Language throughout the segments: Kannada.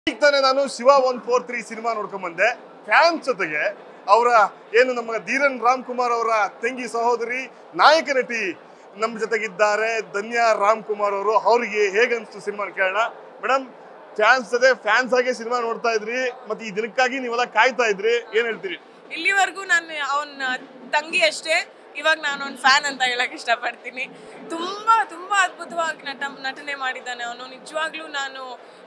ಈಗ ತಾನೇ ನಾನು Shiva one four three cinema ನೋಡ್ಕೊಂಡ್ ಬಂದೆ ಫ್ಯಾನ್ಸ್ ಜೊತೆಗೆ ಅವರ ಏನು ನಮ್ಮ ಧೀರನ್ ರಾಮ್ ಕುಮಾರ್ ಅವರ ತಂಗಿ ಸಹೋದರಿ ನಾಯಕ ನಟಿ ನಮ್ಮ ಜೊತೆಗಿದ್ದಾರೆ ಧನ್ಯ ರಾಮ್ ಕುಮಾರ್ ಅವರು ಅವರಿಗೆ ಹೇಗನ್ಸ್ತು ಸಿನಿಮಾ ಕೇಳೋಣ ಮೇಡಮ್ ಫ್ಯಾನ್ಸ್ ಜೊತೆ ಫ್ಯಾನ್ಸ್ ಆಗಿ ಸಿನಿಮಾ ನೋಡ್ತಾ ಇದ್ರಿ ಮತ್ತೆ ಈ ದಿನಕ್ಕಾಗಿ ನೀವೆಲ್ಲ ಕಾಯ್ತಾ ಇದ್ರಿ ಏನ್ ಹೇಳ್ತೀರಿ ಇಲ್ಲಿವರೆಗೂ ನಾನು ಅವನ ತಂಗಿ ಅಷ್ಟೇ ಇವಾಗ ನಾನು ಅವ್ನ ಫ್ಯಾನ್ ಅಂತ ಹೇಳಕ್ ಇಷ್ಟಪಡ್ತೀನಿ ತುಂಬಾ ತುಂಬಾ ಅದ್ಭುತವಾಗಿ ನಟ ನಟನೆ ಮಾಡಿದ್ದಾನೆ ಅವನು ನಿಜವಾಗ್ಲೂ ನಾನು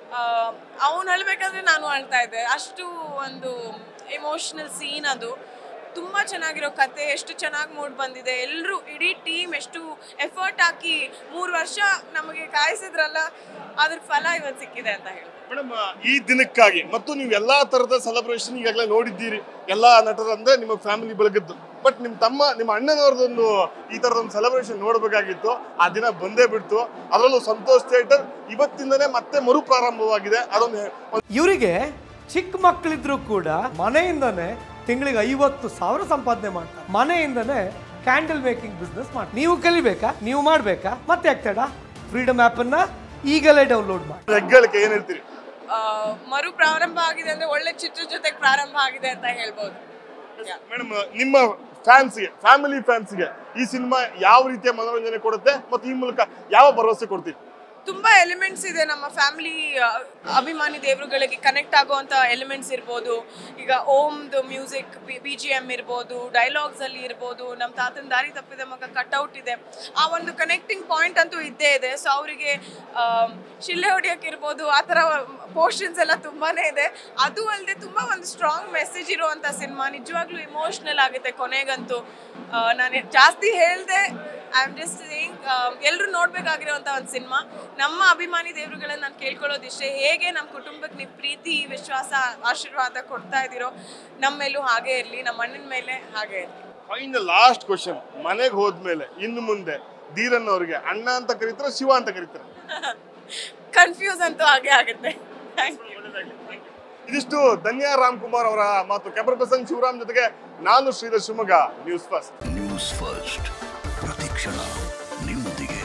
ಅವನು ಅಳ್ಬೇಕಾದ್ರೆ ನಾನು ಅಳ್ತಾ ಇದ್ದೆ ಅಷ್ಟು ಒಂದು ಎಮೋಷ್ನಲ್ ಸೀನ್ ಅದು ತುಂಬ ಚೆನ್ನಾಗಿರೋ ಕತೆ ಎಷ್ಟು ಚೆನ್ನಾಗಿ ಮೂಡ್ ಬಂದಿದೆ ಎಲ್ಲರೂ ಇಡೀ ಟೀಮ್ ಎಷ್ಟು ಎಫರ್ಟ್ ಹಾಕಿ ಮೂರು ವರ್ಷ ನಮಗೆ ಕಾಯಿಸಿದ್ರಲ್ಲ ಅದ್ರ ಫಲ ಇವತ್ತು ಸಿಕ್ಕಿದೆ ಅಂತ ಹೇಳಿ ಮೇಡಮ್ ಈ ದಿನಕ್ಕಾಗಿ ಮತ್ತು ನೀವು ಎಲ್ಲಾ ತರದ ಸೆಲೆಬ್ರೇಷನ್ ಈಗಾಗಲೇ ನೋಡಿದ್ದೀರಿ ಎಲ್ಲಾ ನಟರ ಅಂದ್ರೆ ನಿಮ್ಮ ಫ್ಯಾಮಿಲಿ ಬೆಳಗದ್ದು ಬಟ್ ನಿಮ್ಮ ತಮ್ಮ ನಿಮ್ಮ ಅಣ್ಣನವ್ರದೊಂದು ಈ ತರದೊಂದು ಸೆಲೆಬ್ರೇಷನ್ ನೋಡ್ಬೇಕಾಗಿತ್ತು ಆ ದಿನ ಬಂದೇ ಬಿಡ್ತು ಅದರಲ್ಲೂ ಸಂತೋಷ್ ಥಿಯೇಟರ್ ಇವತ್ತಿಂದನೇ ಮತ್ತೆ ಮರು ಪ್ರಾರಂಭವಾಗಿದೆ ಅದೊಂದು ಇವರಿಗೆ ಚಿಕ್ಕ ಮಕ್ಕಳಿದ್ರು ಕೂಡ ಮನೆಯಿಂದನೇ ತಿಂಗಳಿಗೆ ಐವತ್ತು ಸಾವಿರ ಸಂಪಾದನೆ ಮಾಡ್ತಾರೆ ಮನೆಯಿಂದನೇ ಕ್ಯಾಂಡಲ್ ಮೇಕಿಂಗ್ ಬಿಸ್ನೆಸ್ ಮಾಡಿ ನೀವು ಕಲಿಬೇಕಾ ನೀವು ಮಾಡಬೇಕಾ ಮತ್ತೆ ಆಗ್ತಾಡ ಫ್ರೀಡಮ್ ಆ್ಯಪನ್ನು ಈಗಲೇ ಡೌನ್ಲೋಡ್ ಮಾಡಿ ಹೆಗ್ಗಳಿಕೆ ಏನ್ ಹೇಳ್ತೀರಿ ಆ, ಮರು ಪ್ರಾರಂಭ ಆಗಿದೆ ಅಂದ್ರೆ ಒಳ್ಳೆ ಚಿತ್ರ ಜೊತೆಗೆ ಪ್ರಾರಂಭ ಆಗಿದೆ ಅಂತ ಹೇಳ್ಬೋದು Yeah. ಮೇಡಮ್ ನಿಮ್ಮ ಫ್ಯಾನ್ಸ್ಗೆ ಫ್ಯಾಮಿಲಿ ಫ್ಯಾನ್ಸ್ಗೆ ಈ ಸಿನಿಮಾ ಯಾವ ರೀತಿಯ ಮನೋರಂಜನೆ ಕೊಡುತ್ತೆ ಮತ್ತು ಈ ಮೂಲಕ ಯಾವ ಭರವಸೆ ಕೊಡ್ತೀರಿ ತುಂಬಾ ಎಲಿಮೆಂಟ್ಸ್ ಇದೆ ನಮ್ಮ ಫ್ಯಾಮಿಲಿ ಅಭಿಮಾನಿ ದೇವರುಗಳಿಗೆ ಕನೆಕ್ಟ್ ಆಗುವಂತ ಎಲಿಮೆಂಟ್ಸ್ ಇರ್ಬೋದು ಈಗ ಓಮ್ದು ಮ್ಯೂಸಿಕ್ ಬಿ ಜಿ ಎಮ್ ಇರ್ಬೋದು ಡೈಲಾಗ್ಸ್ ಅಲ್ಲಿ ಇರ್ಬೋದು ನಮ್ಮ ತಾತನ ದಾರಿ ತಪ್ಪಿದ ಮಗ ಕಟ್ಔಟ್ ಇದೆ ಆ ಒಂದು ಕನೆಕ್ಟಿಂಗ್ ಪಾಯಿಂಟ್ ಅಂತೂ ಇದ್ದೇ ಇದೆ ಸೊ ಅವರಿಗೆ ಶಿಲ್ಲೆ ಹೊಡಿಯೋಕೆ ಇರ್ಬೋದು ಆ ಥರ ಪೋರ್ಷನ್ಸ್ ಎಲ್ಲ ತುಂಬಾನೇ ಇದೆ ಅದು ಅಲ್ಲದೆ ತುಂಬಾ ಒಂದು ಸ್ಟ್ರಾಂಗ್ ಮೆಸೇಜ್ ಇರುವಂತ ಸಿನಿಮಾ ನಿಜವಾಗ್ಲೂ ಇಮೋಷ್ನಲ್ ಆಗುತ್ತೆ ಕೊನೆಗಂತೂ ನಾನು ಜಾಸ್ತಿ ಹೇಳ್ದೆ ಐ ಆಮ್ ಜಸ್ಟ್ ಸೇಯಿಂಗ್ ಎಲ್ಲರೂ ನೋಡ್ಬೇಕಾಗಿರುವಂತ ಒಂದು ಸಿನಿಮಾ ನಮ್ಮ ಅಭಿಮಾನಿ ದೇವರುಗಳನ್ನ ನಾನು ಕೇಳ್ಕೊಳ್ಳೋದಿಷ್ಟೇ ಹೇಗೆ ನಮ್ಮ ಕುಟುಂಬಕ್ಕೆ ನೀವು ಪ್ರೀತಿ ವಿಶ್ವಾಸ ಆಶೀರ್ವಾದ ಕೊಡ್ತಾ ಇದ್ದೀರೋ ನಮ್ಮ ಮೇಲೂ ಹಾಗೆ ಇರಲಿ ನಮ್ಮ ಅಣ್ಣನ ಮೇಲೆ ಹಾಗೆ ಇರಲಿ ಫೈನಲ್ ಲಾಸ್ಟ್ ಕ್ವಶನ್ ಮನೆಗೆ ಹೋದ್ಮೇಲೆ ಇನ್ನು ಮುಂದೆ ಧೀರನ್ ಅವರಿಗೆ ಅಣ್ಣ ಅಂತ ಕರೀತಾರೆ ಶಿವ ಅಂತ ಕರೀತಾರೆ ಕನ್ಫ್ಯೂಸ್ ಅಂತೂ ಹಾಗೆ ಆಗುತ್ತೆ ಥ್ಯಾಂಕ್ ಯು ಇದಿಷ್ಟು ಧನ್ಯ ರಾಮ್ ಕುಮಾರ್ ಅವರ ಮಾತು ಕ್ಯಾಮರಾ ಪರ್ಸನ್ ಶಿವರಾಮ್ ಜೊತೆಗೆ ನಾನು Shridhar Shivamogga news first news first ಪ್ರತಿಕ್ಷಣ ನಿಮ್ಮೊಂದಿಗೆ